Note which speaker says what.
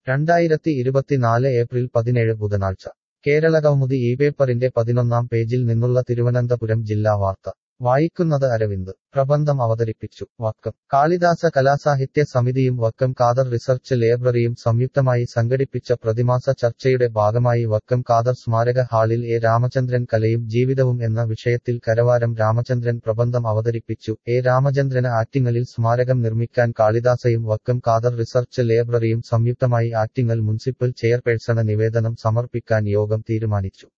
Speaker 1: രണ്ടായിരത്തി ഇരുപത്തിനാല് ഏപ്രിൽ പതിനേഴ് ബുധനാഴ്ച കേരളകൗമുദി ഈ പേപ്പറിന്റെ പതിനൊന്നാം പേജിൽ നിന്നുള്ള തിരുവനന്തപുരം ജില്ലാ വാർത്ത വായിക്കുന്നത് അരവിന്ദ് പ്രബന്ധം അവതരിപ്പിച്ചു വക്കം കാളിദാസ കലാസാഹിത്യ സമിതിയും വക്കം കാദർ റിസർച്ച് ലൈബ്രറിയും സംയുക്തമായി സംഘടിപ്പിച്ച പ്രതിമാസ ചർച്ചയുടെ ഭാഗമായി വക്കം കാദർ സ്മാരക ഹാളിൽ എ രാമചന്ദ്രൻ കലയും ജീവിതവും എന്ന വിഷയത്തിൽ കരവാരം രാമചന്ദ്രൻ പ്രബന്ധം അവതരിപ്പിച്ചു എ രാമചന്ദ്രന് ആറ്റിങ്ങലിൽ സ്മാരകം നിർമ്മിക്കാൻ കാളിദാസയും വക്കം കാദർ റിസർച്ച് ലൈബ്രറിയും സംയുക്തമായി ആറ്റിങ്ങൽ മുനിസിപ്പൽ ചെയർപേഴ്സണ് നിവേദനം സമർപ്പിക്കാൻ യോഗം തീരുമാനിച്ചു